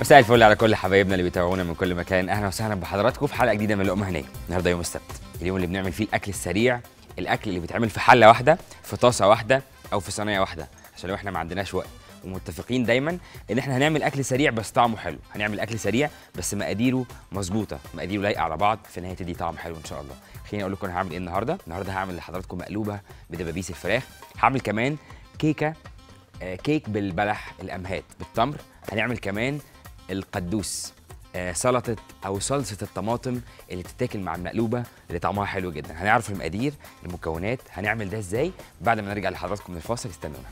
مساء الفل على كل حبايبنا اللي بيتابعونا من كل مكان اهلا وسهلا بحضراتكم في حلقه جديده من لقمه هنيه النهارده يوم السبت اليوم اللي بنعمل فيه الاكل السريع الاكل اللي بيتعمل في حله واحده في طاسه واحده او في صينيه واحده عشان لو احنا ما عندناش وقت ومتفقين دايما ان احنا هنعمل اكل سريع بس طعمه حلو هنعمل اكل سريع بس مقاديره مظبوطه مقاديره لايقه على بعض في النهايه تدي طعم حلو ان شاء الله خليني اقول لكم انا هعمل ايه النهارده النهارده هعمل لحضراتكم مقلوبه بدبابيس الفراخ هعمل كمان كيكه آه، كيك بالبلح الامهات بالتمر هنعمل كمان القدوس آه، سلطه او صلصه الطماطم اللي تتاكل مع المقلوبه اللي طعمها حلو جدا هنعرف المقادير المكونات هنعمل ده ازاي بعد ما نرجع لحضراتكم من الفاصل استنونا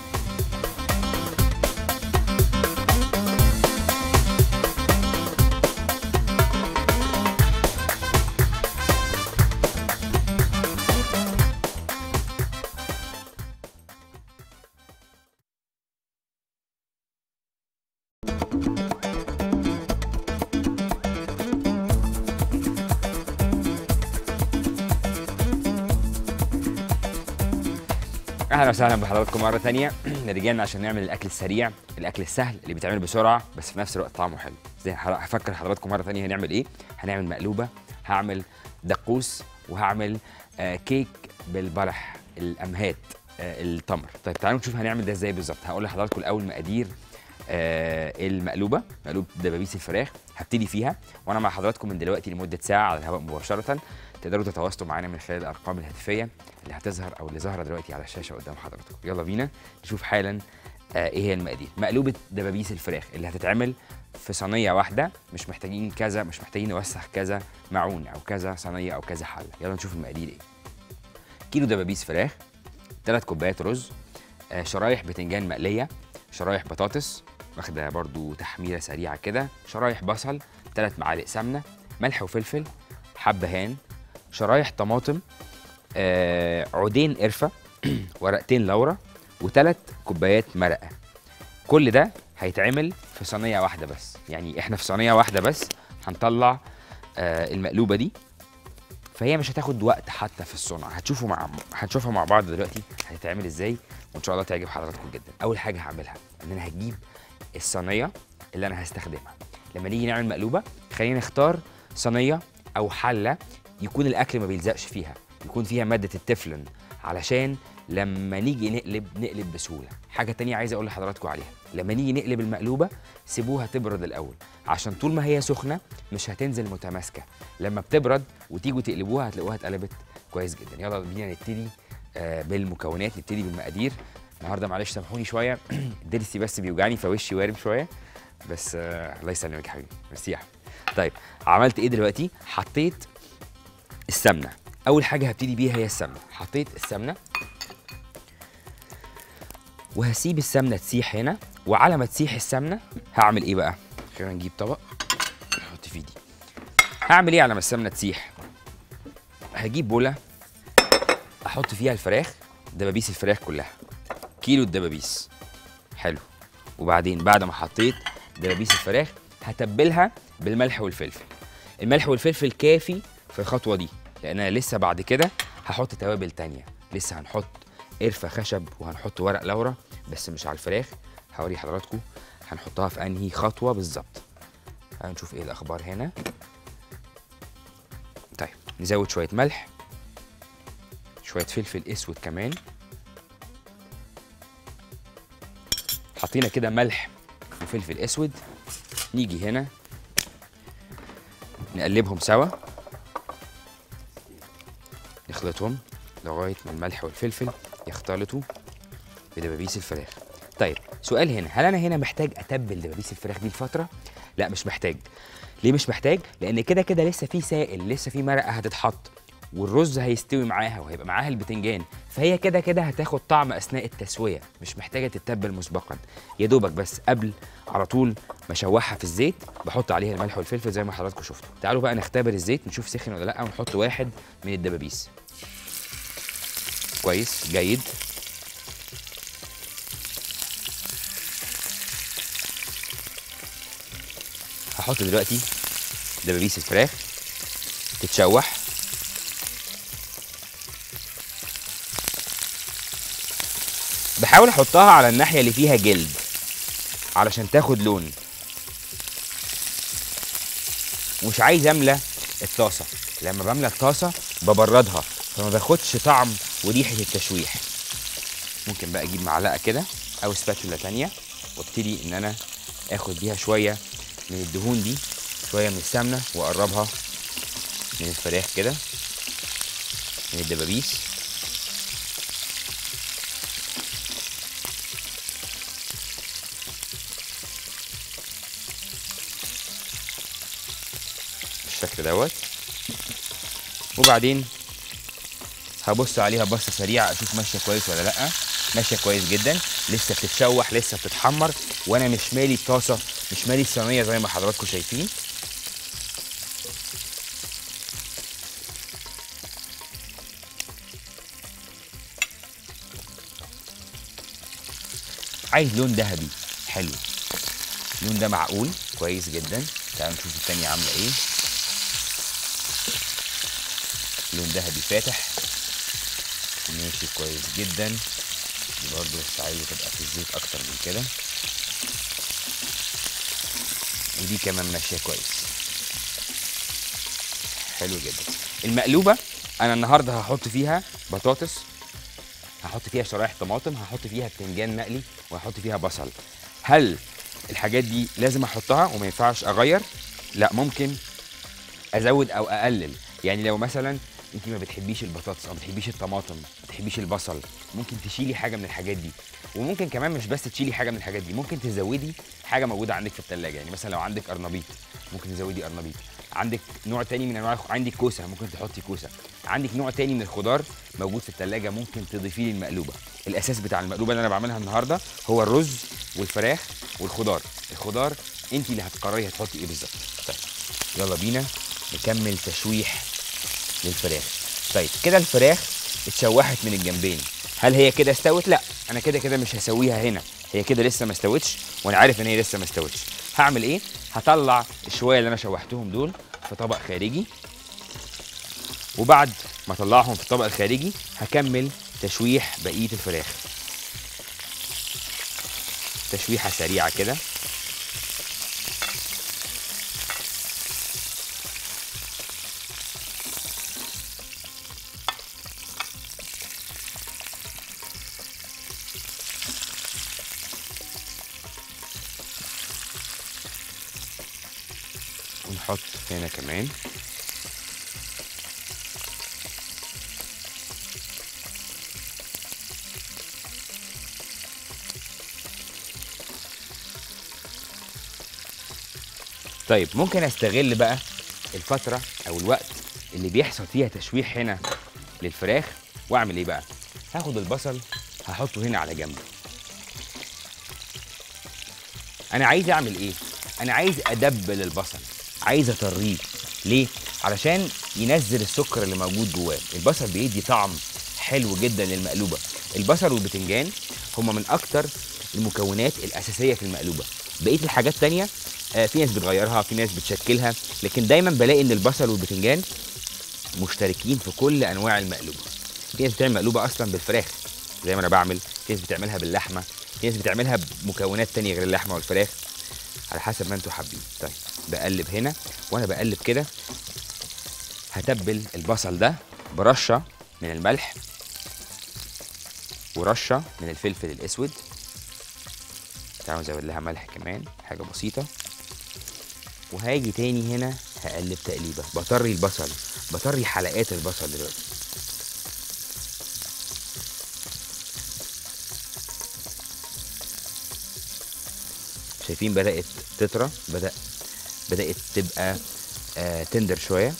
اهلا وسهلا بحضراتكم مره ثانيه رجعنا عشان نعمل الاكل السريع الاكل السهل اللي بيتعمل بسرعه بس في نفس الوقت طعمه حلو زي هر- هفكر حضراتكم مره ثانيه هنعمل ايه هنعمل مقلوبه هعمل دقوس وهعمل آه كيك بالبلح الامهات آه التمر طيب تعالوا نشوف هنعمل ده ازاي بالظبط هقول لحضراتكم الاول مقادير آه المقلوبه مقلوبه دبابيس الفراخ هبتدي فيها وانا مع حضراتكم من دلوقتي لمده ساعه على الهواء مباشره تقدروا تتواصلوا معانا من خلال الارقام الهاتفيه اللي هتظهر او اللي ظاهره دلوقتي على الشاشه قدام حضراتكم يلا بينا نشوف حالا آه ايه هي المقادير مقلوبه دبابيس الفراخ اللي هتتعمل في صينيه واحده مش محتاجين كذا مش محتاجين نوسخ كذا معون او كذا صينيه او كذا حله يلا نشوف المقادير ايه كيلو دبابيس فراخ 3 كوبايات رز آه شرايح بتنجان مقليه شرايح بطاطس واخده برضو تحميره سريعه كده شرايح بصل 3 معالق سمنه ملح وفلفل حبهان شرايح طماطم آه عودين قرفه ورقتين لورا وثلاث كوبايات مرقه كل ده هيتعمل في صينيه واحده بس يعني احنا في صينيه واحده بس هنطلع آه المقلوبه دي فهي مش هتاخد وقت حتى في الصنع هتشوفوا مع هنشوفها مع بعض دلوقتي هتتعمل ازاي وان شاء الله تعجب حضراتكم جدا اول حاجه هعملها ان انا هجيب الصينيه اللي انا هستخدمها لما نيجي نعمل مقلوبه خلينا نختار صينيه او حله يكون الاكل ما بيلزقش فيها يكون فيها ماده التeflon علشان لما نيجي نقلب نقلب بسهوله حاجه تانية عايز اقول لحضراتكم عليها لما نيجي نقلب المقلوبه سيبوها تبرد الاول عشان طول ما هي سخنه مش هتنزل متماسكه لما بتبرد وتيجوا تقلبوها هتلاقوها اتقلبت كويس جدا يلا بينا نبتدي آه بالمكونات نبتدي بالمقادير النهارده معلش سامحوني شويه ضرسي بس بيوجعني فوشي وارم شويه بس آه الله يسلمك يا حبيبي ميرسي يا حبيبي طيب عملت ايه دلوقتي حطيت السمنه اول حاجه هبتدي بيها هي السمنه حطيت السمنه وهسيب السمنه تسيح هنا وعلى ما تسيح السمنه هعمل ايه بقى خلينا نجيب طبق نحط فيه دي هعمل ايه على ما السمنه تسيح هجيب بوله احط فيها الفراخ دبابيس الفراخ كلها كيلو الدبابيس حلو وبعدين بعد ما حطيت دبابيس الفراخ هتبلها بالملح والفلفل الملح والفلفل كافي في الخطوه دي لان انا لسه بعد كده هحط توابل تانية لسه هنحط قرفه خشب وهنحط ورق لورا بس مش على الفراخ هوري حضراتكم هنحطها في انهي خطوه بالظبط هنشوف ايه الاخبار هنا طيب نزود شويه ملح شويه فلفل اسود كمان حطينا كده ملح وفلفل اسود نيجي هنا نقلبهم سوا نخلطهم لغايه ما الملح والفلفل يختلطوا بدبابيس الفراخ طيب سؤال هنا هل انا هنا محتاج اتبل دبابيس الفراخ دي لفتره لا مش محتاج ليه مش محتاج لان كده كده لسه في سائل لسه في مرقه هتتحط والرز هيستوي معاها وهيبقى معاها البتنجان فهي كده كده هتاخد طعم اثناء التسويه مش محتاجه تتبل مسبقا يا دوبك بس قبل على طول ما اشوحها في الزيت بحط عليها الملح والفلفل زي ما حضراتكم شفتوا تعالوا بقى نختبر الزيت نشوف سخن ولا لا ونحط واحد من الدبابيس كويس جيد هحط دلوقتي دبابيس الفراخ تتشوح بحاول احطها على الناحيه اللي فيها جلد علشان تاخد لون ومش عايز املى الطاسه لما بملى الطاسه ببردها فما باخدش طعم وريحه التشويح ممكن بقى اجيب معلقه كده او سباتولا تانية وابتدي ان انا اخد بيها شويه من الدهون دي شويه من السمنه واقربها من الفراخ كده من الدبابيس بالشكل دوت وبعدين هبص عليها بصه سريعه اشوف ماشيه كويس ولا لا ماشيه كويس جدا لسه بتتشوح لسه بتتحمر وانا مش مالي الطاسه مش مالي الصينيه زي ما حضراتكم شايفين عايز لون ذهبي حلو اللون ده معقول كويس جدا تعالوا نشوف التانية عاملة ايه لون ذهبي فاتح ماشي كويس جدا دي برضه بس عايزة تبقى في الزيت أكتر من كده ودي كمان ماشية كويس حلو جدا المقلوبة أنا النهاردة هحط فيها بطاطس هحط فيها شرايح طماطم هحط فيها بتنجان مقلي وهحط فيها بصل هل الحاجات دي لازم احطها وما ينفعش اغير لا ممكن ازود او اقلل يعني لو مثلا انت ما بتحبيش البطاطس او ما بتحبيش الطماطم ما بتحبيش البصل ممكن تشيلي حاجه من الحاجات دي وممكن كمان مش بس تشيلي حاجه من الحاجات دي ممكن تزودي حاجه موجوده عندك في الثلاجه يعني مثلا لو عندك قرنبيط ممكن تزودي قرنبيط عندك نوع تاني من انواع الخ- عندك كوسه ممكن تحطي كوسه عندك نوع تاني من الخضار موجود في الثلاجه ممكن تضيفيه للمقلوبه الاساس بتاع المقلوبه اللي انا بعملها النهارده هو الرز والفراخ والخضار الخضار انت اللي هتقرري هتحطي ايه بالظبط طيب يلا بينا نكمل تشويح للفراخ طيب كده الفراخ اتشوحت من الجنبين هل هي كده استوت لا انا كده كده مش هسويها هنا هي كده لسه ما استوتش وانا عارف ان هي لسه ما استوتش هعمل ايه هطلع الشويه اللي انا شوحتهم دول في طبق خارجي وبعد ما اطلعهم في الطبق الخارجي هكمل تشويح بقيه الفراخ تشويحه سريعه كده ونحط هنا كمان طيب ممكن استغل بقى الفترة أو الوقت اللي بيحصل فيها تشويح هنا للفراخ وأعمل إيه بقى؟ هاخد البصل هحطه هنا على جنب أنا عايز أعمل إيه؟ أنا عايز أدبل البصل عايز أطريه ليه؟ علشان ينزل السكر اللي موجود جواه البصل بيدي طعم حلو جدا للمقلوبة البصل والبتنجان هما من أكتر المكونات الأساسية في المقلوبة بقية الحاجات تانية آه، في ناس بتغيرها في ناس بتشكلها لكن دايما بلاقي ان البصل والبتنجان مشتركين في كل انواع المقلوبه في ناس بتعمل مقلوبه اصلا بالفراخ زي ما انا بعمل في ناس بتعملها باللحمه في ناس بتعملها بمكونات تانية غير اللحمه والفراخ على حسب ما انتوا حابين طيب بقلب هنا وانا بقلب كده هتبل البصل ده برشه من الملح ورشه من الفلفل الاسود تعالوا نزود لها ملح كمان حاجه بسيطه وهاجي تاني هنا هقلب تقليبه بطري البصل بطري حلقات البصل دلوقتي شايفين بدأت تطرى بدأ بدأت تبقى آه تندر شوية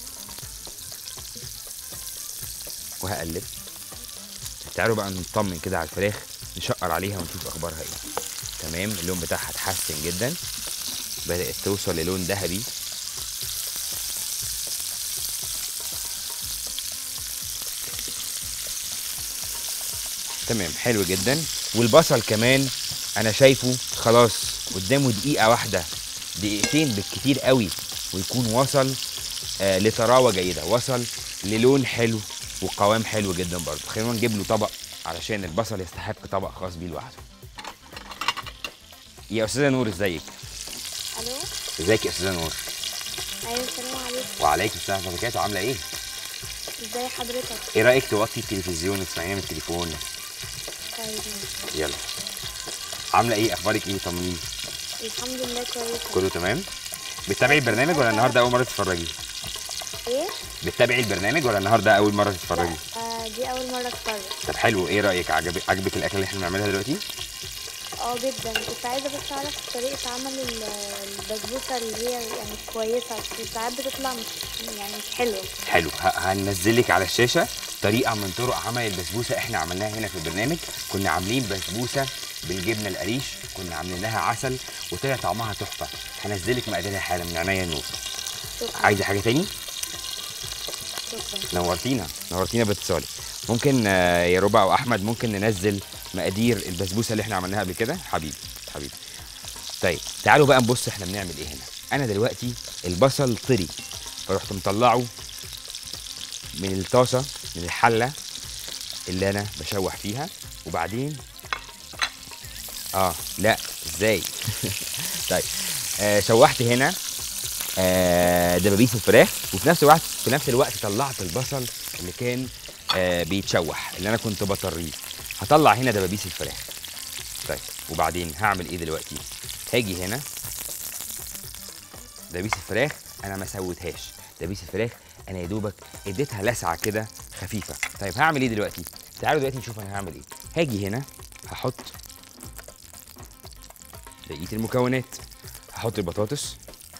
وهقلب تعالوا بقى نطمن كده على الفراخ نشقر عليها ونشوف اخبارها ايه تمام اللون بتاعها اتحسن جدا بدأت توصل للون ذهبي تمام حلو جدا والبصل كمان انا شايفه خلاص قدامه دقيقة واحدة دقيقتين بالكتير قوي ويكون وصل آه لطراوة جيدة وصل للون حلو وقوام حلو جدا برضه خلينا نجيب له طبق علشان البصل يستحق طبق خاص بيه لوحده يا استاذه نور ازيك الو ازيك يا استاذه نور ايوه السلام عليكم وعليكم السلام ورحمه الله وبركاته عامله ايه ازي حضرتك ايه رايك توطي التلفزيون وتسمعينا من التليفون طيب يلا عامله ايه اخبارك ايه طمنيني الحمد لله كويسه كله تمام بتتابعي البرنامج ولا النهارده اول مره تتفرجي ايه بتتابعي البرنامج ولا النهارده اول مره تتفرجي آه دي اول مره اتفرج طب حلو ايه رايك عجبك عجبك الاكل اللي احنا بنعملها دلوقتي اه جدا كنت عايزه بس اعرف طريقه عمل ال- البسبوسه اللي هي يعني كويسه بس ساعات بتطلع مش يعني مش حلوه حلو ه- هننزلك على الشاشه طريقه من طرق عمل البسبوسه احنا عملناها هنا في البرنامج كنا عاملين بسبوسه بالجبنه القريش كنا عاملين لها عسل وطلع طعمها تحفه هنزلك مقاديرها حالا من عينيا نور شكرا عايزه حاجه تاني شكرا نورتينا نورتينا باتصالك ممكن آه، يا ربع او احمد ممكن ننزل مقادير البسبوسه اللي احنا عملناها قبل كده حبيبي حبيبي طيب تعالوا بقى نبص احنا بنعمل ايه هنا انا دلوقتي البصل طري فرحت مطلعه من الطاسه من الحله اللي انا بشوح فيها وبعدين اه لا ازاي طيب آه شوحت هنا آه دبابيس الفراخ وفي نفس الوقت في نفس الوقت طلعت البصل اللي كان آه بيتشوح اللي انا كنت بطريه هطلع هنا دبابيس الفراخ طيب وبعدين هعمل ايه دلوقتي هاجي هنا دبابيس الفراخ انا ما سويتهاش دبابيس الفراخ انا يا دوبك اديتها لسعه كده خفيفه طيب هعمل ايه دلوقتي تعالوا دلوقتي نشوف انا هعمل ايه هاجي هنا هحط بقيه المكونات هحط البطاطس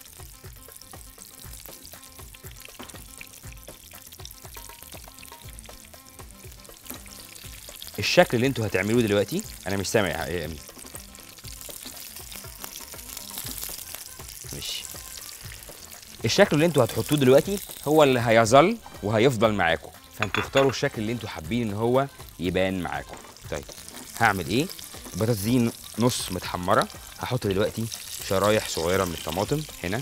الشكل اللي انتوا هتعملوه دلوقتي انا مش سامع يا امين ماشي الشكل اللي انتوا هتحطوه دلوقتي هو اللي هيظل وهيفضل معاكم فانتوا اختاروا الشكل اللي انتوا حابين ان هو يبان معاكم طيب هعمل ايه البطاطس دي نص متحمره هحط دلوقتي شرايح صغيره من الطماطم هنا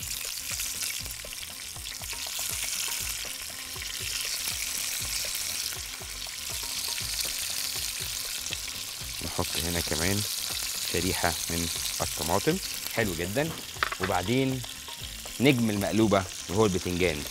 نحط هنا كمان شريحة من الطماطم حلو جدا وبعدين نجم المقلوبة وهو البتنجان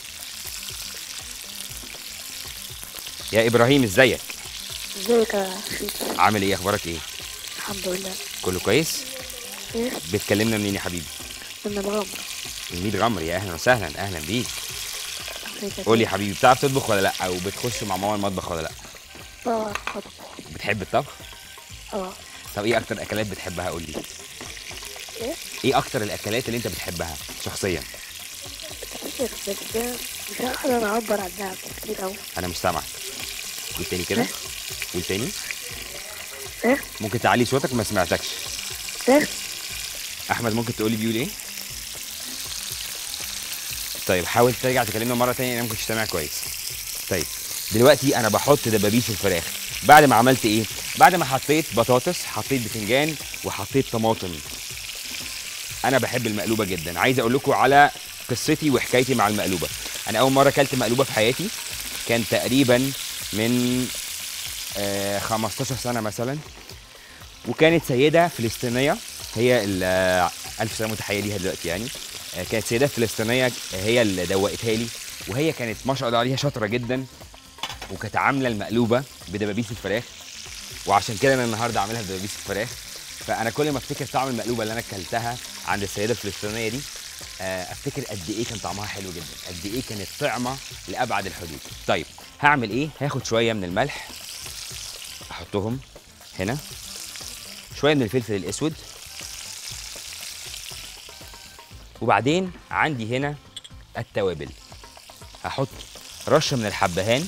يا إبراهيم ازيك ازيك يا شيخ عامل ايه اخبارك ايه الحمد لله كله كويس ايه بتكلمنا منين يا حبيبي من الغمر من ميت غمر يا اهلا وسهلا اهلا بيك قول لي يا حبيبي بتعرف تطبخ ولا لا او بتخش مع ماما المطبخ ولا لا اه اتفضل. بتحب الطبخ اه طب ايه اكتر اكلات بتحبها قول لي ايه ايه اكتر الاكلات اللي انت بتحبها شخصيا كتير بس ده مش هقدر اعبر عنها كتير اوي انا مش سامعك قول تاني كده قول تاني ايه ممكن تعلي صوتك ما سمعتكش ايه احمد ممكن تقولي بيقول ايه طيب حاول ترجع تكلمنا مره تانية انا ما كنتش سامع كويس طيب دلوقتي انا بحط دبابيس الفراخ بعد ما عملت ايه بعد ما حطيت بطاطس حطيت بتنجان وحطيت طماطم انا بحب المقلوبه جدا عايز اقول لكم على قصتي وحكايتي مع المقلوبه انا اول مره اكلت مقلوبه في حياتي كان تقريبا من آه 15 سنه مثلا وكانت سيده فلسطينيه هي ال- آه، الف سلامه وتحيه ليها دلوقتي يعني آه، كانت سيده فلسطينيه هي اللي دوقتها لي وهي كانت ما شاء الله عليها شاطره جدا وكانت عامله المقلوبه بدبابيس الفراخ وعشان كده انا النهارده عاملها بدبابيس الفراخ فانا كل ما افتكر طعم المقلوبه اللي انا اكلتها عند السيده الفلسطينيه دي آه، افتكر قد ايه كان طعمها حلو جدا قد ايه كانت طعمه لابعد الحدود طيب هعمل ايه هاخد شويه من الملح احطهم هنا شويه من الفلفل الاسود وبعدين عندي هنا التوابل هحط رشه من الحبهان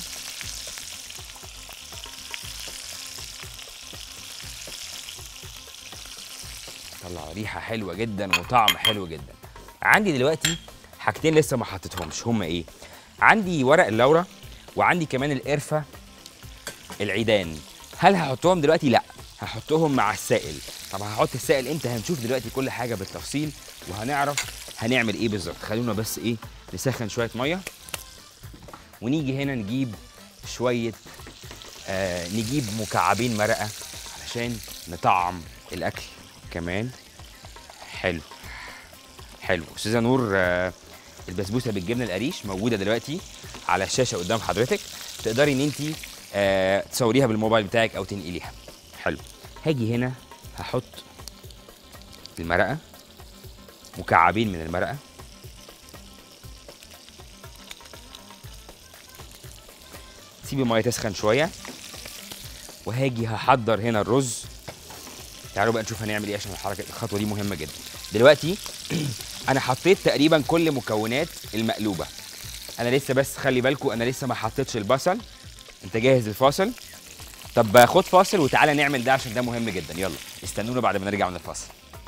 طلع ريحه حلوه جدا وطعم حلو جدا عندي دلوقتي حاجتين لسه ما حطيتهمش هما ايه عندي ورق اللورة وعندي كمان القرفه العيدان هل هحطهم دلوقتي لا هحطهم مع السائل طب هحط السائل امتى هنشوف دلوقتي كل حاجه بالتفصيل وهنعرف هنعمل ايه بالظبط خلونا بس ايه نسخن شويه ميه ونيجي هنا نجيب شويه آه نجيب مكعبين مرقه علشان نطعم الاكل كمان حلو حلو استاذه نور آه البسبوسه بالجبنه القريش موجوده دلوقتي على الشاشه قدام حضرتك تقدري ان انت آه تصوريها بالموبايل بتاعك او تنقليها حلو هاجي هنا هحط المرقه مكعبين من المرقه سيب الميه تسخن شويه وهاجي هحضر هنا الرز تعالوا بقى نشوف هنعمل ايه عشان الحركه الخطوه دي مهمه جدا دلوقتي انا حطيت تقريبا كل مكونات المقلوبه انا لسه بس خلي بالكم انا لسه ما حطيتش البصل انت جاهز الفاصل طب خد فاصل وتعالى نعمل ده عشان ده مهم جدا يلا استنونا بعد ما نرجع من الفاصل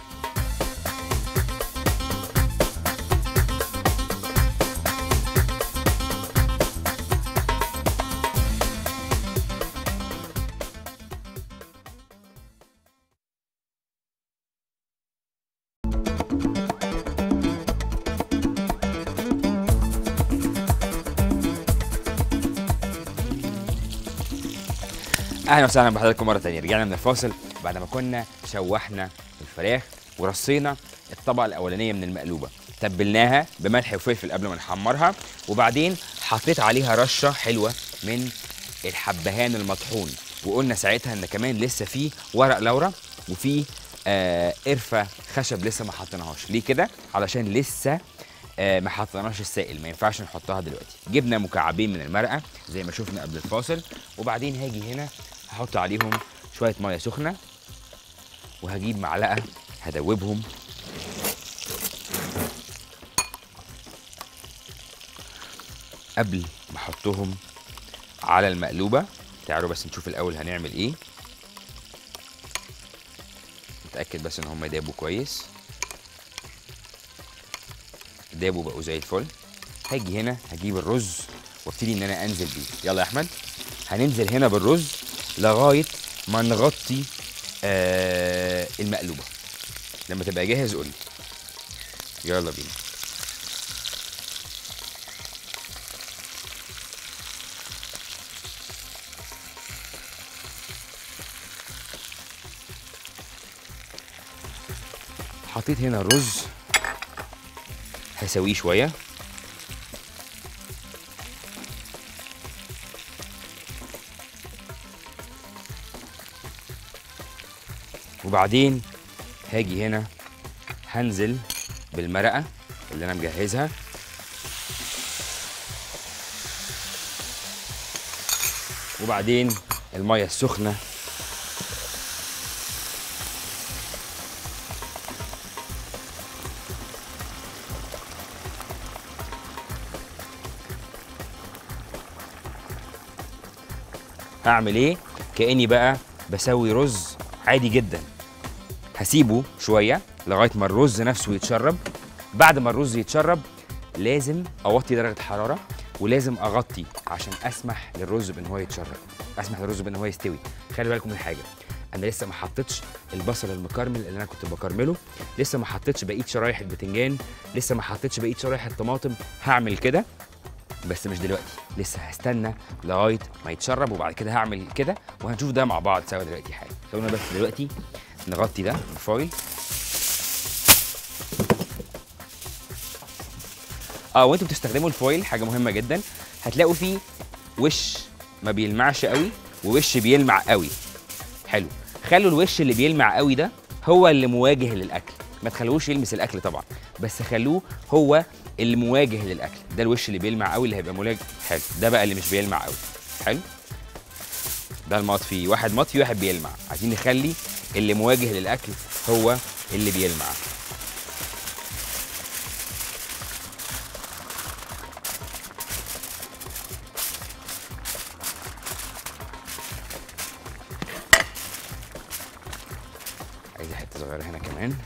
اهلا وسهلا بحضراتكم مره تانية رجعنا من الفاصل بعد ما كنا شوحنا الفراخ ورصينا الطبقه الاولانيه من المقلوبه تبلناها بملح وفلفل قبل ما نحمرها وبعدين حطيت عليها رشه حلوه من الحبهان المطحون وقلنا ساعتها ان كمان لسه في ورق لورا وفي آه قرفه خشب لسه ما حطيناهاش ليه كده علشان لسه آه ما حطيناش السائل ما ينفعش نحطها دلوقتي جبنا مكعبين من المرقه زي ما شفنا قبل الفاصل وبعدين هاجي هنا هحط عليهم شويه ميه سخنه وهجيب معلقه هدوبهم قبل ما احطهم على المقلوبه تعالوا بس نشوف الاول هنعمل ايه نتاكد بس ان هم دابوا كويس دابوا بقوا زي الفل هاجي هنا هجيب الرز وابتدي ان انا انزل بيه يلا يا احمد هننزل هنا بالرز لغايه ما نغطي آه المقلوبه لما تبقى جاهز قول لي يلا بينا حطيت هنا الرز هسويه شويه وبعدين هاجي هنا هنزل بالمرقه اللي انا مجهزها وبعدين الميه السخنه هعمل ايه كاني بقى بسوي رز عادي جدا هسيبه شويه لغايه ما الرز نفسه يتشرب بعد ما الرز يتشرب لازم اوطي درجه الحراره ولازم اغطي عشان اسمح للرز بان هو يتشرب اسمح للرز بان هو يستوي خلي بالكم من حاجه انا لسه ما حطيتش البصل المكرمل اللي انا كنت بكرمله لسه ما حطيتش بقيه شرايح البتنجان لسه ما حطيتش بقيه شرايح الطماطم هعمل كده بس مش دلوقتي لسه هستنى لغايه ما يتشرب وبعد كده هعمل كده وهنشوف ده مع بعض سوا دلوقتي حالا خلونا بس دلوقتي نغطي ده بالفويل اه وانتوا بتستخدموا الفويل حاجه مهمه جدا هتلاقوا فيه وش ما بيلمعش قوي ووش بيلمع قوي حلو خلوا الوش اللي بيلمع قوي ده هو اللي مواجه للاكل ما تخلوش يلمس الاكل طبعا بس خلوه هو اللي مواجه للاكل ده الوش اللي بيلمع قوي اللي هيبقى مواجه حلو ده بقى اللي مش بيلمع قوي حلو ده المطفي واحد مطفي واحد بيلمع عايزين نخلي اللي مواجه للاكل هو اللي بيلمع عايزه حته صغيره هنا كمان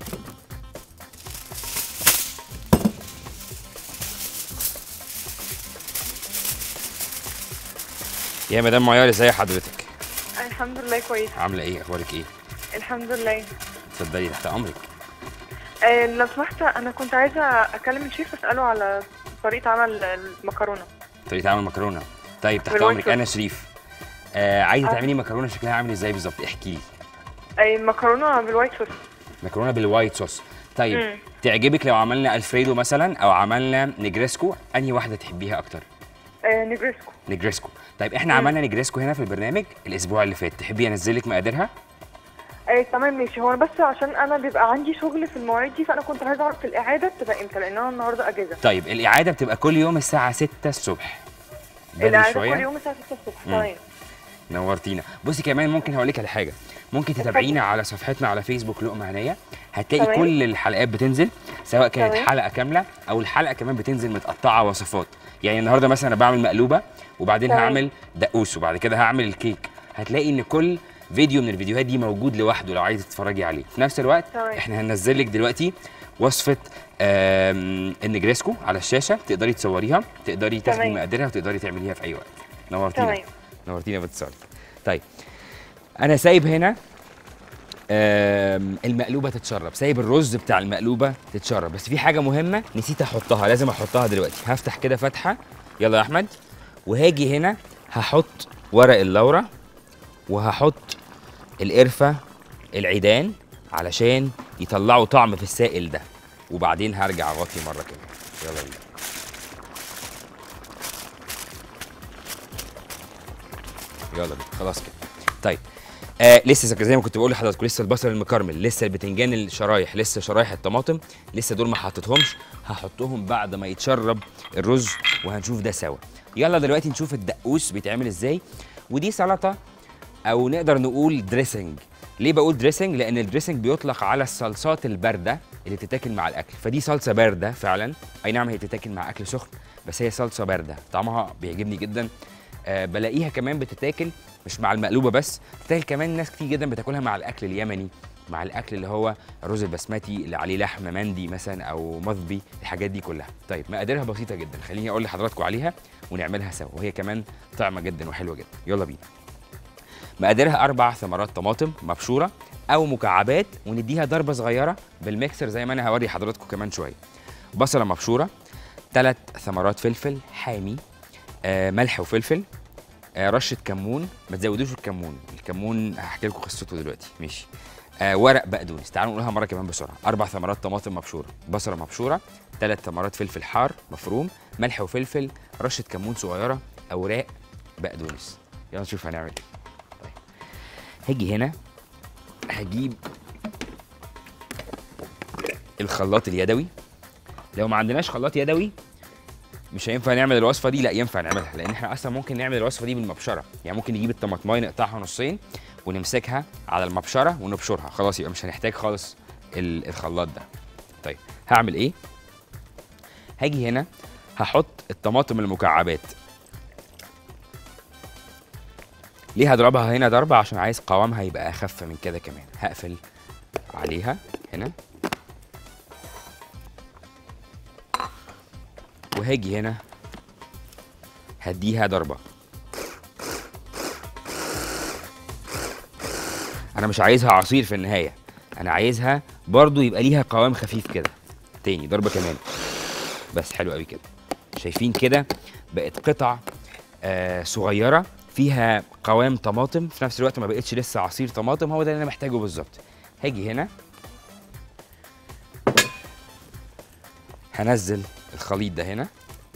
يا مدام معيار ازي حضرتك الحمد لله كويس عامله ايه اخبارك ايه الحمد لله اتفضلي تحت امرك آه لو سمحت انا كنت عايزه اكلم الشيف اساله على طريقه عمل المكرونه طريقه عمل مكرونه طيب تحت بالوايت امرك صوص. انا شريف آه عايزه آه. تعملي مكرونه شكلها عامل ازاي بالظبط احكي لي آه مكرونه بالوايت صوص مكرونه بالوايت صوص طيب مم. تعجبك لو عملنا الفريدو مثلا او عملنا نجريسكو انهي واحده تحبيها اكتر آه نجرسكو نجريسكو طيب احنا مم. عملنا نجريسكو هنا في البرنامج الاسبوع اللي فات تحبي انزل لك مقاديرها آه تمام ماشي هو أنا بس عشان انا بيبقى عندي شغل في المواعيد دي فانا كنت عايزه اعرف الاعاده تبقى امتى لان انا النهارده اجازه طيب الاعاده بتبقى كل يوم الساعه 6 الصبح بدري الاعاده شويه كل يوم الساعه 6 الصبح مم. تمام نورتينا بصي كمان ممكن هقول لك على حاجه ممكن تتابعينا على صفحتنا على فيسبوك لقمه هنيه هتلاقي تمام. كل الحلقات بتنزل سواء كانت تمام. حلقه كامله او الحلقه كمان بتنزل متقطعه وصفات يعني النهارده مثلا انا بعمل مقلوبه وبعدين تمام. هعمل دقوس وبعد كده هعمل الكيك هتلاقي ان كل فيديو من الفيديوهات دي موجود لوحده لو عايزه تتفرجي عليه في نفس الوقت تمام. احنا هننزل لك دلوقتي وصفه آم، النجريسكو على الشاشه تقدري تصوريها تقدري تاخدي تمام. مقاديرها وتقدري تعمليها في اي وقت نورتينا تمام نورتينا باتصالك طيب انا سايب هنا آم، المقلوبه تتشرب سايب الرز بتاع المقلوبه تتشرب بس في حاجه مهمه نسيت احطها لازم احطها دلوقتي هفتح كده فتحه يلا يا احمد وهاجي هنا هحط ورق اللورة وهحط القرفه العيدان علشان يطلعوا طعم في السائل ده وبعدين هرجع اغطي مره كده يلا بينا يلا بينا خلاص كده طيب آه لسه زي- زي ما كنت بقول لحضراتكم لسه البصل المكرمل لسه البتنجان الشرايح لسه شرايح الطماطم لسه دول ما حطيتهمش هحطهم بعد ما يتشرب الرز وهنشوف ده سوا يلا دلوقتي نشوف الدقوس بيتعمل ازاي ودي سلطه او نقدر نقول دريسنج ليه بقول دريسنج لان الدريسنج بيطلق على الصلصات البارده اللي بتتاكل مع الاكل فدي صلصه بارده فعلا اي نعم هي بتتاكل مع اكل سخن بس هي صلصه بارده طعمها بيعجبني جدا آه بلاقيها كمان بتتاكل مش مع المقلوبه بس بتتاكل كمان ناس كتير جدا بتاكلها مع الاكل اليمني مع الاكل اللي هو الرز البسمتي اللي عليه لحم مندي مثلا او مضبي الحاجات دي كلها طيب مقاديرها بسيطه جدا خليني اقول لحضراتكم عليها ونعملها سوا وهي كمان طعمه جدا وحلوه جدا يلا بينا مقاديرها اربع ثمرات طماطم مبشوره او مكعبات ونديها ضربه صغيره بالميكسر زي ما انا هوري حضراتكم كمان شويه بصله مبشوره ثلاث ثمرات فلفل حامي آه ملح وفلفل آه رشه كمون ما تزودوش الكمون الكمون هحكي لكم قصته دلوقتي ماشي آه ورق بقدونس تعالوا نقولها مره كمان بسرعه اربع ثمرات طماطم مبشوره بصله مبشوره ثلاث ثمرات فلفل حار مفروم ملح وفلفل رشه كمون صغيره اوراق بقدونس يلا نشوف هنعمل ايه طيب هاجي هنا هجيب الخلاط اليدوي لو ما عندناش خلاط يدوي مش هينفع نعمل الوصفه دي لا ينفع نعملها لان احنا اصلا ممكن نعمل الوصفه دي بالمبشره يعني ممكن نجيب الطماطمايه نقطعها نصين ونمسكها على المبشره ونبشرها خلاص يبقى مش هنحتاج خالص ال- الخلاط ده طيب هعمل ايه هاجي هنا هحط الطماطم المكعبات ليه هضربها هنا ضربه عشان عايز قوامها يبقى اخف من كده كمان هقفل عليها هنا وهاجي هنا هديها ضربه انا مش عايزها عصير في النهايه انا عايزها برضو يبقى ليها قوام خفيف كده تاني ضربه كمان بس حلو قوي كده شايفين كده بقت قطع آه صغيره فيها قوام طماطم في نفس الوقت ما بقتش لسه عصير طماطم هو ده اللي انا محتاجه بالظبط هاجي هنا هنزل الخليط ده هنا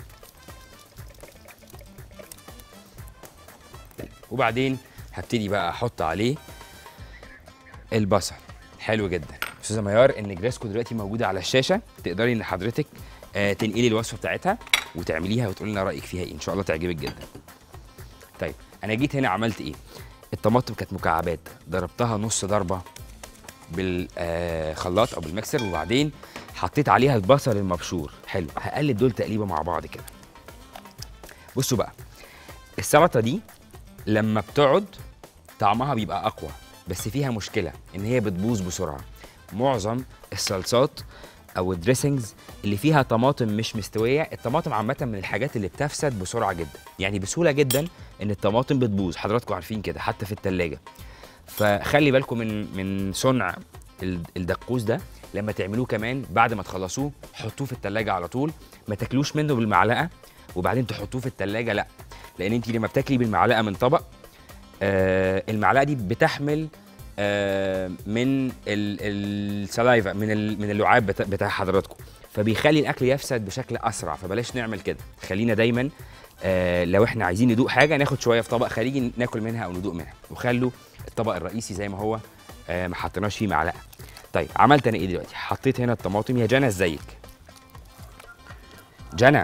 وبعدين هبتدي بقى احط عليه البصل حلو جدا استاذه ميار النجريسكو دلوقتي موجوده على الشاشه تقدري ان حضرتك آه تنقلي الوصفه بتاعتها وتعمليها وتقولي لنا رايك فيها ايه ان شاء الله تعجبك جدا طيب انا جيت هنا عملت ايه الطماطم كانت مكعبات ضربتها نص ضربه بالخلاط او بالمكسر وبعدين حطيت عليها البصل المبشور حلو هقلب دول تقليبه مع بعض كده بصوا بقى السلطه دي لما بتقعد طعمها بيبقى اقوى بس فيها مشكله ان هي بتبوظ بسرعه معظم الصلصات او الدريسنجز اللي فيها طماطم مش مستويه الطماطم عامه من الحاجات اللي بتفسد بسرعه جدا يعني بسهوله جدا ان الطماطم بتبوظ حضراتكم عارفين كده حتى في التلاجة فخلي بالكم من من صنع ال- الدقوس ده لما تعملوه كمان بعد ما تخلصوه حطوه في التلاجة على طول ما تاكلوش منه بالمعلقه وبعدين تحطوه في التلاجة لا لان انت لما بتاكلي بالمعلقه من طبق آه المعلقه دي بتحمل آه، من السلايفا من ال- من اللعاب بتا- بتاع حضراتكم فبيخلي الاكل يفسد بشكل اسرع فبلاش نعمل كده خلينا دايما آه، لو احنا عايزين ندوق حاجه ناخد شويه في طبق خارجي ناكل منها او ندوق منها وخلوا الطبق الرئيسي زي ما هو آه، ما حطيناش فيه معلقه طيب عملت انا ايه دلوقتي حطيت هنا الطماطم يا جنى ازيك جنى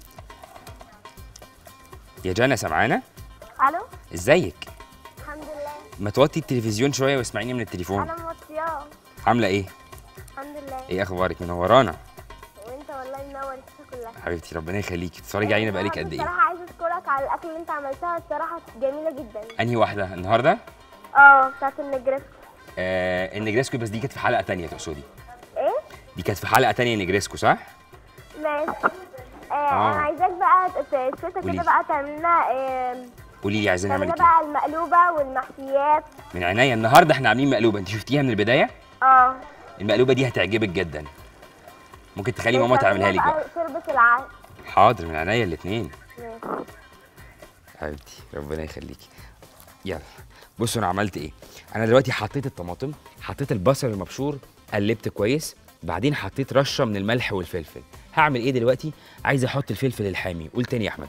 يا جنى سمعانا الو ازيك الحمد لله ما توطي التلفزيون شويه واسمعيني من التليفون انا موطياه عامله ايه الحمد لله ايه اخبارك منورانا وانت والله منور الشاشه كلها حبيبتي ربنا يخليكي بتتفرجي علينا بقالك قد ايه بصراحه عايزه اشكرك على الاكل اللي انت عملتها الصراحه جميله جدا انهي واحده النهارده اه بتاعت النجرسكو آه النجريسكو بس دي كانت في حلقه تانية تقصدي ايه دي كانت في حلقه تانية نجريسكو صح ماشي آه, آه. انا عايزاك بقى ت- تشوفها قولي. كده بقى تعمل لنا آه قولي لي عايزين نعمل تعمل ايه لنا بقى المقلوبه والمحشيات من عينيا النهارده احنا عاملين مقلوبه انت شفتيها من البدايه اه المقلوبه دي هتعجبك جدا ممكن تخلي ماما وتعمل تعملها لنا لك بقى شوربه العسل حاضر من عينيا الاثنين ماشي حبيبتي ربنا يخليكي يلا بصوا انا عملت ايه انا دلوقتي حطيت الطماطم حطيت البصل المبشور قلبت كويس بعدين حطيت رشه من الملح والفلفل هعمل ايه دلوقتي عايز احط الفلفل الحامي قول تاني يا احمد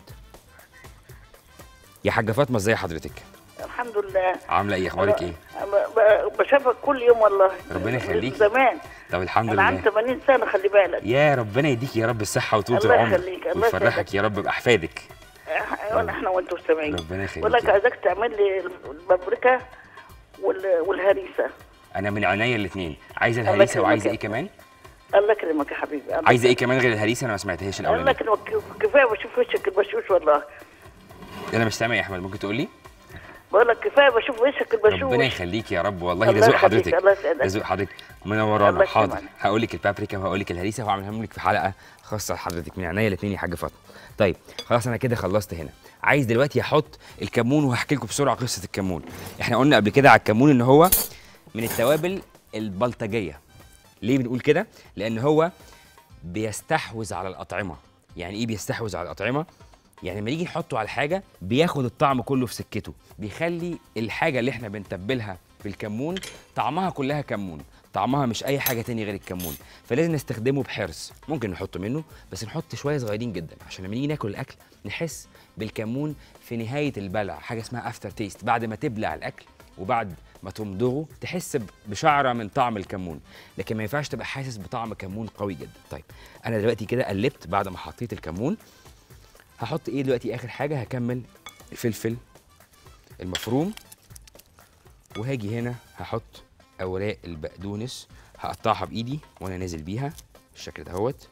يا حاجه فاطمه ازي حضرتك الحمد لله عامله ايه اخبارك ايه ب- ب- بشوفك كل يوم والله ربنا يخليك. من زمان طب الحمد انا عندي لله 80 سنه خلي بالك يا ربنا يديك يا رب الصحه وطولة الله العمر يخليك، الله ويفرحك يسعدك. يا رب باحفادك وانا احنا وانتم سامعين ربنا يخليك بقول لك يا رب. عايزاك تعمل لي البابريكا وال- والهريسه انا من عينيا الاثنين عايزه الله الهريسه يكرمك وعايزه يا ايه كمان الله يكرمك يا حبيبي الله عايزه ايه كمان غير الهريسه انا ما سمعتهاش الله الاولانيه يكرمك كفايه بشوف وشك البشوش والله انا مش سامع يا احمد ممكن تقول لي بقول لك كفايه بشوف وشك البشوش ربنا يخليك يا رب والله ده الله ذوق يخليك، حضرتك الله يسعدك. ده ذوق حضرتك منورانا الله حاضر يكرمك. هقول لك البابريكا وهقول لك الهريسه وهعملهم لك في حلقه خاصه لحضرتك من عينيا الاثنين يا حاجه فاطمه طيب خلاص انا كده خلصت هنا عايز دلوقتي احط الكمون وهحكي لكم بسرعه قصه الكمون احنا قلنا قبل كده على الكمون ان هو من التوابل البلطجيه ليه بنقول كده لان هو بيستحوذ على الاطعمه يعني ايه بيستحوذ على الاطعمه يعني لما نيجي نحطه على حاجه بياخد الطعم كله في سكته بيخلي الحاجه اللي احنا بنتبلها بالكمون طعمها كلها كمون طعمها مش اي حاجه تاني غير الكمون فلازم نستخدمه بحرص ممكن نحط منه بس نحط شويه صغيرين جدا عشان لما نيجي ناكل الاكل نحس بالكمون في نهايه البلع حاجه اسمها افتر تيست بعد ما تبلع الاكل وبعد ما تمضغه تحس ب- بشعره من طعم الكمون لكن ما ينفعش تبقى حاسس بطعم كمون قوي جدا طيب انا دلوقتي كده قلبت بعد ما حطيت الكمون هحط ايه دلوقتي اخر حاجه هكمل الفلفل المفروم وهاجي هنا هحط اوراق البقدونس هقطعها بايدي وانا نازل بيها بالشكل دهوت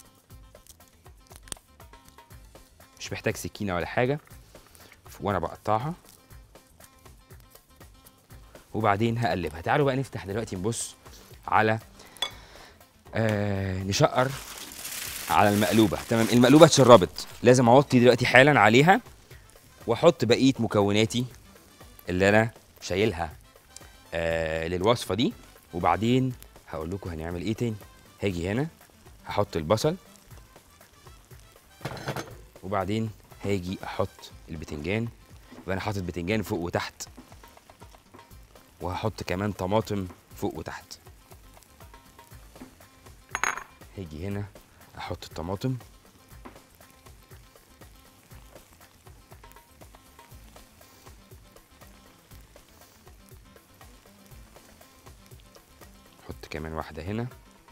مش محتاج سكينه ولا حاجه وانا بقطعها وبعدين هقلبها تعالوا بقى نفتح دلوقتي نبص على آه نشقر على المقلوبه تمام المقلوبه اتشربت لازم اوطي دلوقتي حالا عليها واحط بقيه مكوناتي اللي انا شايلها آه للوصفه دي وبعدين هقول لكم هنعمل ايه تاني هاجي هنا هحط البصل وبعدين هاجي احط البتنجان يبقى انا حاطط بتنجان فوق وتحت وهحط كمان طماطم فوق وتحت هاجي هنا احط الطماطم احط كمان واحده هنا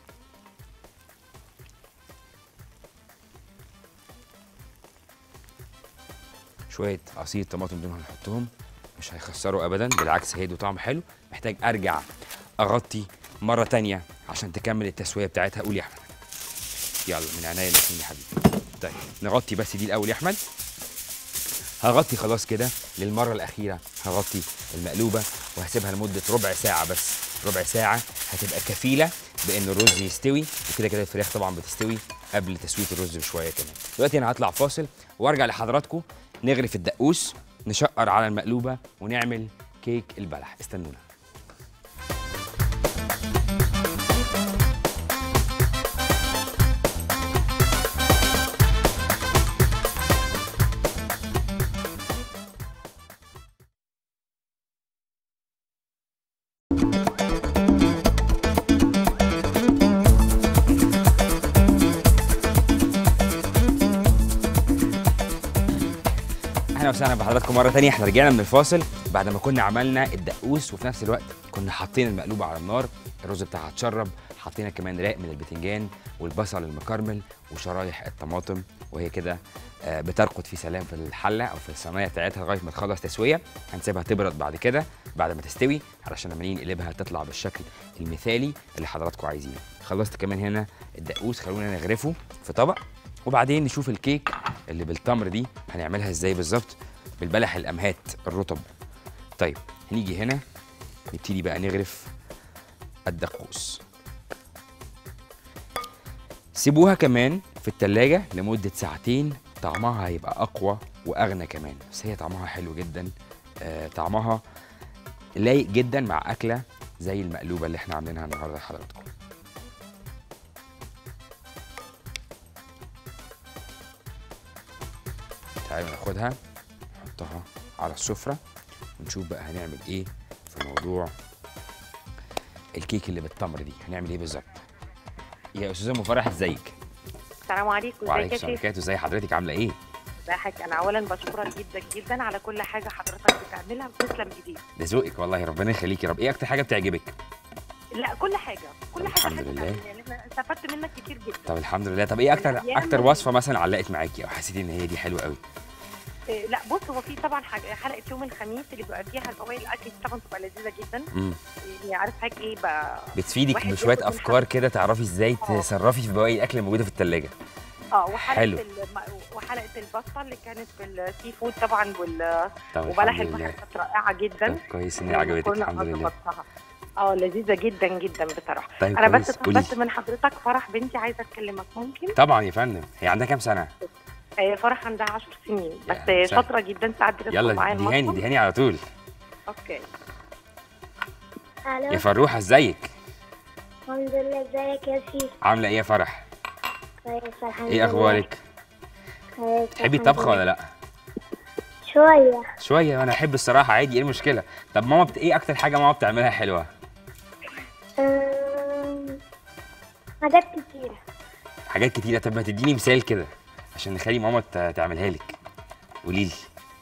شويه عصير طماطم دول هنحطهم مش هيخسروا ابدا بالعكس هيدوا طعم حلو محتاج ارجع اغطي مره تانية عشان تكمل التسويه بتاعتها قول يا احمد يلا من عينيا الاثنين يا حبيبي طيب نغطي بس دي الاول يا احمد هغطي خلاص كده للمره الاخيره هغطي المقلوبه وهسيبها لمده ربع ساعه بس ربع ساعه هتبقى كفيله بان الرز يستوي وكده كده الفراخ طبعا بتستوي قبل تسويه الرز بشويه كمان دلوقتي انا هطلع فاصل وارجع لحضراتكم نغرف الدقوس نشقر على المقلوبه ونعمل كيك البلح استنونا اهلا وسهلا بحضراتكم مره تانية احنا رجعنا من الفاصل بعد ما كنا عملنا الدقوس وفي نفس الوقت كنا حاطين المقلوبه على النار الرز بتاعها اتشرب حطينا كمان راق من البتنجان والبصل المكرمل وشرايح الطماطم وهي كده آه، بترقد في سلام في الحله او في الصينيه بتاعتها لغايه ما تخلص تسويه هنسيبها تبرد بعد كده بعد ما تستوي علشان لما نيجي نقلبها تطلع بالشكل المثالي اللي حضراتكم عايزينه خلصت كمان هنا الدقوس خلونا نغرفه في طبق وبعدين نشوف الكيك اللي بالتمر دي هنعملها ازاي بالظبط بالبلح الامهات الرطب طيب هنيجي هنا نبتدي بقى نغرف الدقوس سيبوها كمان في التلاجة لمدة ساعتين طعمها هيبقى أقوى وأغنى كمان بس هي طعمها حلو جدا آه طعمها لايق جدا مع أكلة زي المقلوبة اللي احنا عاملينها النهاردة لحضراتكم تعالوا ناخدها نحطها على السفرة ونشوف بقى هنعمل ايه في موضوع الكيك اللي بالتمر دي هنعمل ايه بالظبط يا استاذه ام فرح ازيك السلام عليكم ازيك وعليكم يا السلام شيخ وبركاته ازي حضرتك عامله ايه ازيك انا اولا بشكرك جدا جدا على كل حاجه حضرتك بتعملها وتسلم ايديك ده ذوقك والله ربنا يخليكي يا رب ايه اكتر حاجه بتعجبك لا كل حاجه كل طب حاجه الحمد حلوة لله. يعني انا استفدت منك كتير جدا طب الحمد لله طب ايه اكتر الأيام اكتر وال- وصفه مثلا علقت معاكي او حسيتي ان هي دي حلوه قوي إيه، لا بص هو في طبعا حاجة حلقه يوم الخميس اللي بيبقى فيها بواقي الاكل طبعا بتبقى لذيذه جدا امم يعني عارف حاجه ايه بقى بتفيدك واحد بشويه ياخد من افكار حد. كده تعرفي ازاي آه. تتصرفي في بواقي الاكل الموجوده في الثلاجه اه وحلقه حلو. الم... وحلقه الباستا اللي كانت في السي فود طبعا وال... طب وبلح الحمد البحر لله كانت رائعه جدا طب كويس ان هي عجبتك وكل الحمد لله أظبطتها. اه لذيذه جدا جدا بصراحه طيب انا كويس بس قولي بس من حضرتك فرح بنتي عايزه اكلمك ممكن طبعا يا فندم هي عندها كام سنه آه، فرح عندها 10 سنين بس يا آه، سهل. شاطره جدا ساعات بتدخل يلا معايا دهاني المطبخ دهاني على طول اوكي يا الو فروحه ازيك الحمد لله ازيك يا سيف عامله ايه يا فرح كويس الحمد ايه اخبارك كويس تحبي الحمد الطبخ لله. ولا لا شويه شويه وانا احب الصراحه عادي ايه المشكله طب ماما بت... ايه اكتر حاجه ماما بتعملها حلوه أم، حاجات كتيره حاجات كتيره طب ما تديني مثال كده عشان نخلي ماما ت- تعملها لك قولي لي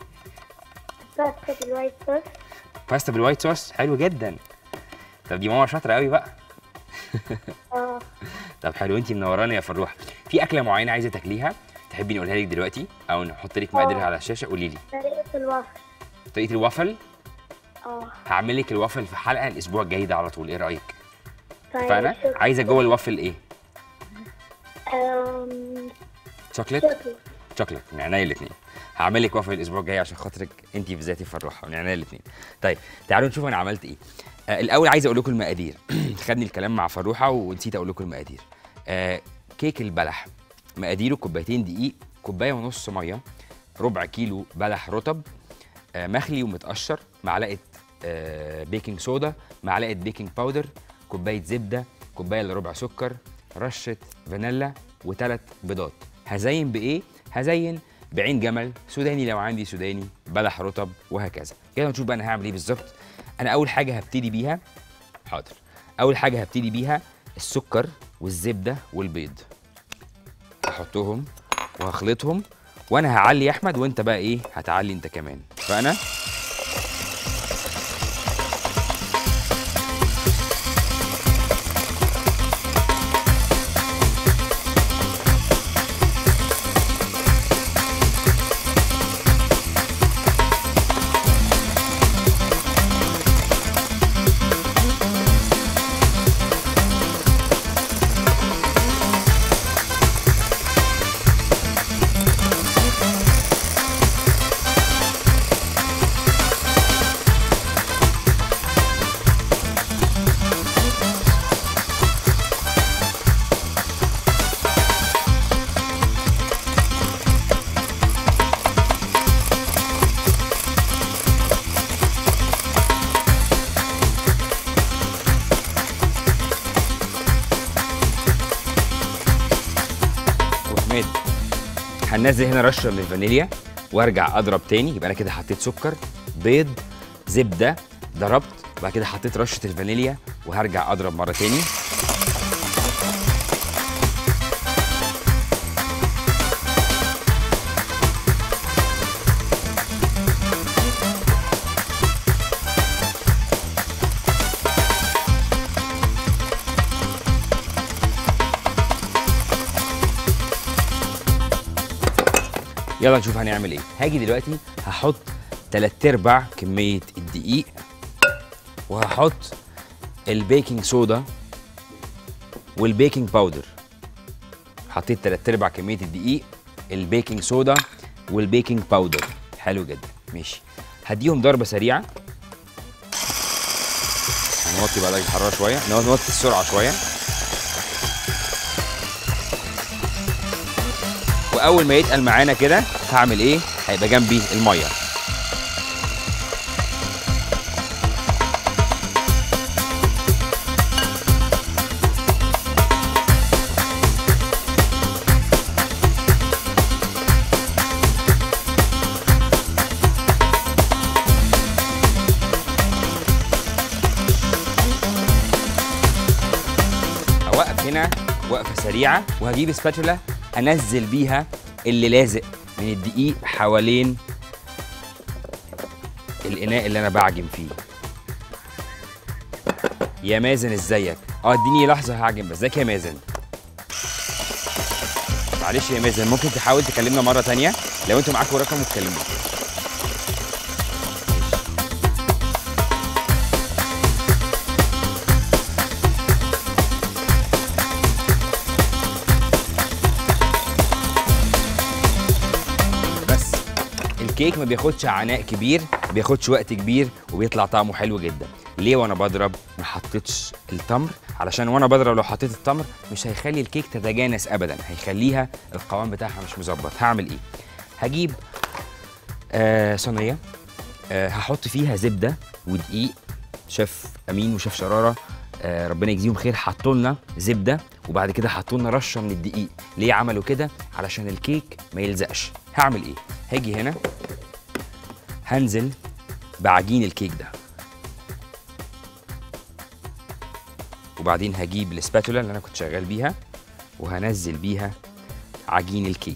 باستا بالوايت صوص باستا بالوايت صوص حلو جدا طب دي ماما شاطره قوي بقى اه طب حلو انت منوراني يا فروح في اكله معينه عايزه تاكليها تحبي نقولها لك دلوقتي او نحط لك مقاديرها آه. على الشاشه قولي لي طريقه الوصفه طريقه الوافل اه هعمل لك الوافل في حلقه الاسبوع الجاي ده على طول ايه رايك طيب اتفقنا شكراً. عايزه جوه الوافل ايه أم، شوكليت شكرا شوكليت من عينيا الاثنين هعمل لك وافل الاسبوع الجاي عشان خاطرك انت بالذات فروحه من عينيا الاثنين طيب تعالوا نشوف انا عملت ايه آه الاول عايز اقول لكم المقادير خدني الكلام مع فروحه ونسيت اقول لكم المقادير آه كيك البلح مقاديره كوبايتين دقيق كوبايه ونص ميه ربع كيلو بلح رطب آه مخلي ومتقشر معلقه آه بيكنج صودا معلقه بيكنج باودر كوبايه زبده كوبايه الا ربع سكر رشه فانيلا وثلاث بيضات هزين بايه هزين بعين جمل سوداني لو عندي سوداني بلح رطب وهكذا يلا نشوف بقى انا هعمل ايه بالظبط انا اول حاجه هبتدي بيها حاضر اول حاجه هبتدي بيها السكر والزبده والبيض هحطهم وهخلطهم وانا هعلي يا احمد وانت بقى ايه هتعلي انت كمان فانا وحماد هننزل هنا رشه من الفانيليا وارجع اضرب تاني يبقى انا كده حطيت سكر بيض زبده ضربت وبعد كده حطيت رشه الفانيليا وهرجع اضرب مره تاني يلا نشوف هنعمل ايه هاجي دلوقتي هحط تلات ارباع كميه الدقيق وهحط البيكنج صودا والبيكنج باودر حطيت تلات ارباع كميه الدقيق البيكنج صودا والبيكنج باودر حلو جدا ماشي هديهم ضربه سريعه هنوطي بقى درجه الحراره شويه نو- نوطي السرعه شويه واول ما يتقل معانا كده هعمل ايه هيبقى جنبي الميه اوقف هنا وقفه سريعه وهجيب سباتولا انزل بيها اللي لازق من الدقيق حوالين الاناء اللي انا بعجن فيه يا مازن ازيك اه اديني لحظه هعجن بس ازيك يا مازن معلش يا مازن ممكن تحاول تكلمنا مره تانية لو انتوا معاكوا رقم وتكلمنا بس الكيك ما بياخدش عناء كبير ما بياخدش وقت كبير وبيطلع طعمه حلو جدا ليه وانا بضرب ما حطيتش التمر علشان وانا بضرب لو حطيت التمر مش هيخلي الكيك تتجانس ابدا هيخليها القوام بتاعها مش مظبط هعمل ايه هجيب آه صينيه آه هحط فيها زبده ودقيق شيف امين وشيف شراره آه ربنا يجزيهم خير حطوا لنا زبده وبعد كده حطوا لنا رشه من الدقيق ليه عملوا كده علشان الكيك ما يلزقش هعمل ايه هاجي هنا هنزل بعجين الكيك ده وبعدين هجيب السباتولا اللي انا كنت شغال بيها وهنزل بيها عجين الكيك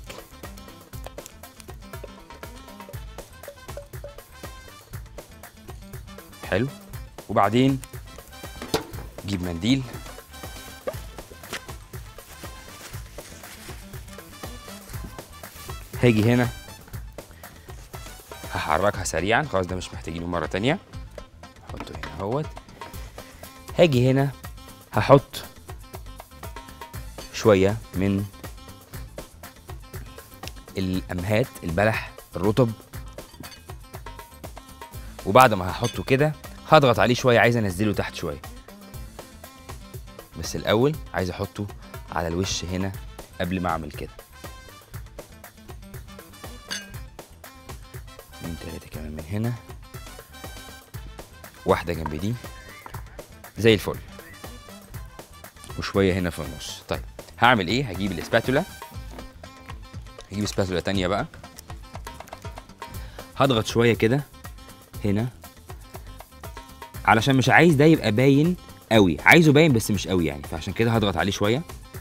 حلو وبعدين جيب منديل هاجي هنا هحركها سريعا خلاص ده مش محتاجينه مرة تانية احطه هنا اهوت هاجي هنا هحط شوية من الأمهات البلح الرطب وبعد ما هحطه كده هضغط عليه شوية عايز انزله تحت شوية بس الأول عايز احطه على الوش هنا قبل ما اعمل كده اتنين تلاتة كمان من هنا واحدة جنب دي زي الفل وشوية هنا في النص طيب هعمل ايه هجيب الاسباتولا هجيب اسباتولا تانية بقى هضغط شوية كده هنا علشان مش عايز ده يبقى باين قوي عايزه باين بس مش قوي يعني فعشان كده هضغط عليه شوية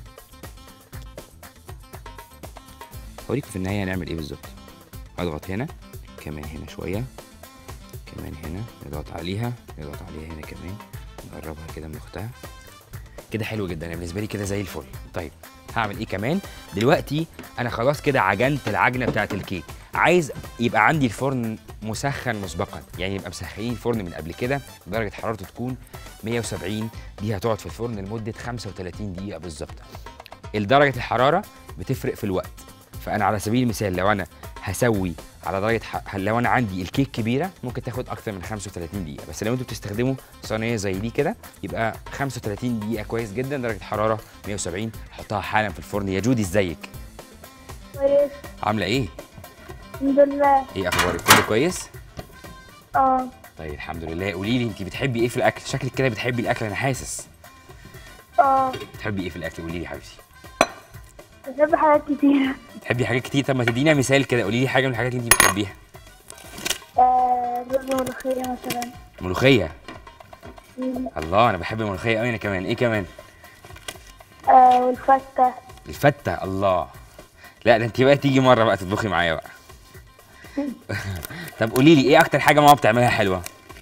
هوريكم في النهاية هنعمل ايه بالظبط هضغط هنا كمان هنا شوية كمان هنا نضغط عليها نضغط عليها هنا كمان نقربها كده من اختها كده حلو جدا يعني بالنسبه لي كده زي الفل طيب هعمل ايه كمان دلوقتي انا خلاص كده عجنت العجنه بتاعه الكيك عايز يبقى عندي الفرن مسخن مسبقا يعني يبقى مسخنين الفرن من قبل كده درجه حرارته تكون 170 دي هتقعد في الفرن لمده 35 دقيقه بالظبط درجه الحراره بتفرق في الوقت فانا على سبيل المثال لو انا هسوي على درجه ح... لو انا عندي الكيك كبيره ممكن تاخد اكتر من 35 دقيقه بس لو انتوا بتستخدموا صينيه زي دي كده يبقى 35 دقيقه كويس جدا درجه حراره 170 حطها حالا في الفرن يا جودي ازيك كويس عامله ايه الحمد لله ايه اخبارك كله كويس اه طيب الحمد لله قولي لي انت بتحبي ايه في الاكل شكلك كده بتحبي الاكل انا حاسس اه بتحبي ايه في الاكل قولي لي يا حبيبتي بحب حاجات كتيرة بتحبي حاجات كتير طب ما تدينا مثال كده قولي لي حاجه من الحاجات اللي انت بتحبيها آه رز ملوخية مثلا ملوخيه مم. الله انا بحب الملوخيه قوي انا كمان ايه كمان آه والفتة الفته الله لا ده انت بقى تيجي مره بقى تطبخي معايا بقى طب قولي لي ايه اكتر حاجه ماما بتعملها حلوه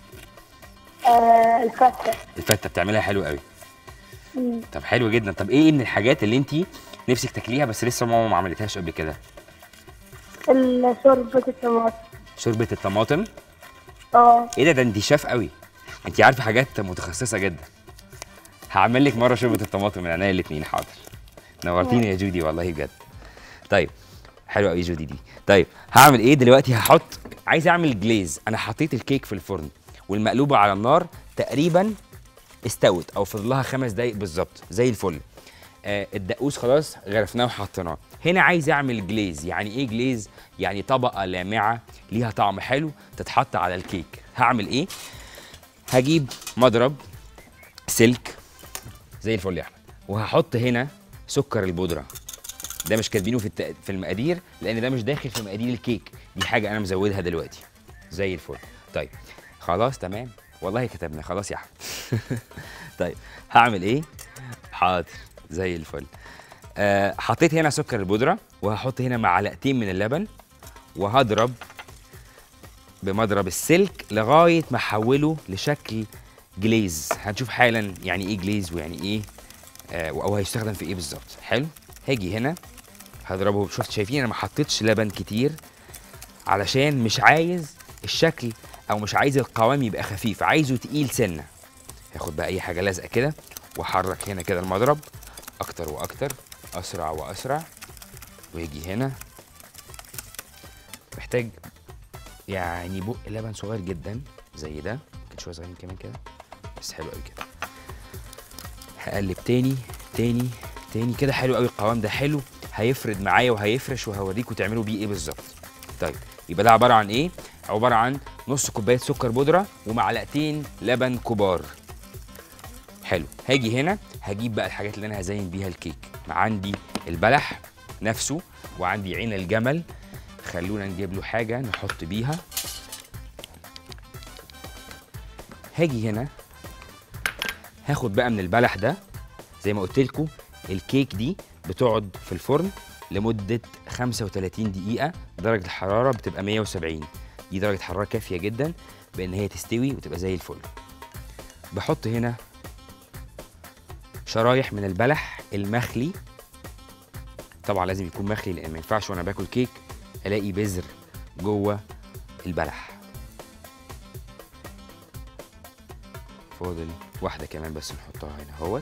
آه الفتة الفته بتعملها حلو قوي مم. طب حلو جدا طب ايه من الحاجات اللي انت نفسك تاكليها بس لسه ماما ما عملتهاش قبل كده شوربة الطماطم شوربه الطماطم اه ايه ده ده انت شاف قوي انت عارفه حاجات متخصصه جدا هعمل لك مره شوربه الطماطم من عينيا الاثنين حاضر نورتيني يا جودي والله بجد طيب حلوه قوي جودي دي طيب هعمل ايه دلوقتي هحط عايز اعمل جليز انا حطيت الكيك في الفرن والمقلوبه على النار تقريبا استوت او فاضل لها خمس دقايق بالظبط زي الفل آه الدقوس خلاص غرفناه وحطيناه هنا عايز اعمل جليز يعني ايه جليز يعني طبقه لامعه ليها طعم حلو تتحط على الكيك هعمل ايه هجيب مضرب سلك زي الفل يا احمد وهحط هنا سكر البودره ده مش كاتبينه في التق... في المقادير لان ده مش داخل في مقادير الكيك دي حاجه انا مزودها دلوقتي زي الفل طيب خلاص تمام والله كتبنا خلاص يا احمد طيب هعمل ايه حاضر زي الفل آه حطيت هنا سكر البودره وهحط هنا معلقتين من اللبن وهضرب بمضرب السلك لغايه ما احوله لشكل جليز هنشوف حالا يعني ايه جليز ويعني ايه آه او هيستخدم في ايه بالظبط حلو هاجي هنا هضربه شفت شايفين انا ما حطيتش لبن كتير علشان مش عايز الشكل او مش عايز القوام يبقى خفيف عايزه تقيل سنه هاخد بقى اي حاجه لازقه كده واحرك هنا كده المضرب اكتر واكتر اسرع واسرع ويجي هنا محتاج يعني بق لبن صغير جدا زي ده ممكن شويه صغيرين كمان كده بس حلو قوي كده هقلب تاني تاني تاني كده حلو قوي القوام ده حلو هيفرد معايا وهيفرش وهوريكم تعملوا بيه ايه بالظبط طيب يبقى ده عباره عن ايه عباره عن نص كوبايه سكر بودره ومعلقتين لبن كبار حلو هاجي هنا هجيب بقى الحاجات اللي انا هزين بيها الكيك عندي البلح نفسه وعندي عين الجمل خلونا نجيب له حاجه نحط بيها هاجي هنا هاخد بقى من البلح ده زي ما قلت لكم الكيك دي بتقعد في الفرن لمده 35 دقيقه درجه الحراره بتبقى 170 دي درجه حراره كافيه جدا بان هي تستوي وتبقى زي الفل بحط هنا شرايح من البلح المخلي طبعا لازم يكون مخلي لان ما ينفعش وانا باكل كيك الاقي بذر جوه البلح فاضل واحده كمان بس نحطها هنا اهوت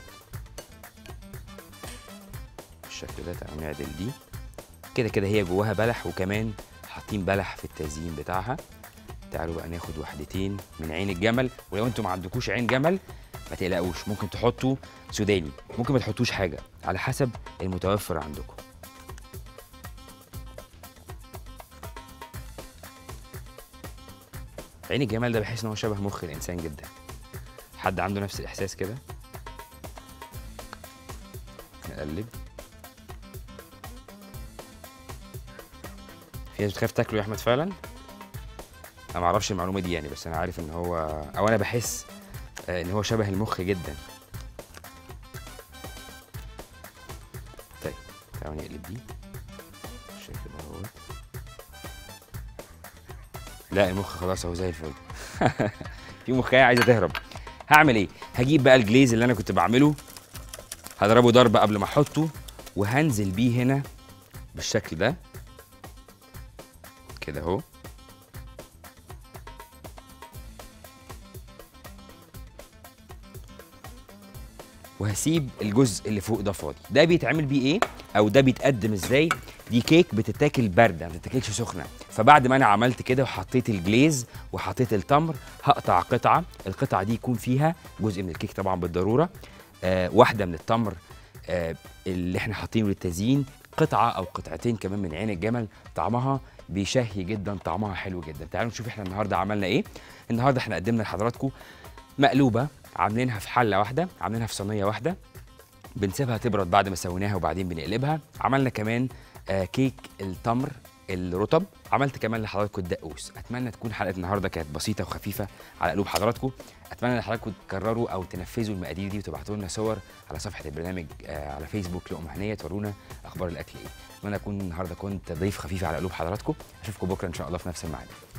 بالشكل ده تعالوا نعدل دي كده كده هي جواها بلح وكمان حاطين بلح في التزيين بتاعها تعالوا بقى ناخد واحدتين من عين الجمل ولو انتوا ما عندكوش عين جمل ما تقلقوش ممكن تحطوا سوداني ممكن ما تحطوش حاجه على حسب المتوفر عندكم عين الجمال ده بحس ان هو شبه مخ الانسان جدا حد عنده نفس الاحساس كده نقلب في ناس بتخاف تاكله يا احمد فعلا انا ما اعرفش المعلومه دي يعني بس انا عارف ان هو او انا بحس آه، ان هو شبه المخ جدا طيب تعالوا نقلب دي بالشكل ده اهوت لا المخ خلاص اهو زي الفل في مخايه عايزه تهرب هعمل ايه هجيب بقى الجليز اللي انا كنت بعمله هضربه ضربه قبل ما احطه وهنزل بيه هنا بالشكل ده كده اهو وهسيب الجزء اللي فوق ده فاضي ده بيتعمل بيه ايه او ده بيتقدم ازاي دي كيك بتتاكل بارده ما بتتاكلش سخنه فبعد ما انا عملت كده وحطيت الجليز وحطيت التمر هقطع قطعه القطعه دي يكون فيها جزء من الكيك طبعا بالضروره آه واحده من التمر آه اللي احنا حاطينه للتزيين قطعه او قطعتين كمان من عين الجمل طعمها بيشهي جدا طعمها حلو جدا تعالوا نشوف احنا النهارده عملنا ايه النهارده احنا قدمنا لحضراتكم مقلوبه عاملينها في حله واحده عاملينها في صينيه واحده بنسيبها تبرد بعد ما سويناها وبعدين بنقلبها عملنا كمان آه كيك التمر الرطب عملت كمان لحضراتكم الدقوس اتمنى تكون حلقه النهارده كانت بسيطه وخفيفه على قلوب حضراتكم اتمنى ان حضراتكم تكرروا او تنفذوا المقادير دي وتبعتوا لنا صور على صفحه البرنامج آه على فيسبوك لقمه هنيه تورونا اخبار الاكل ايه اتمنى اكون النهارده كنت ضيف خفيف على قلوب حضراتكم اشوفكم بكره ان شاء الله في نفس الميعاد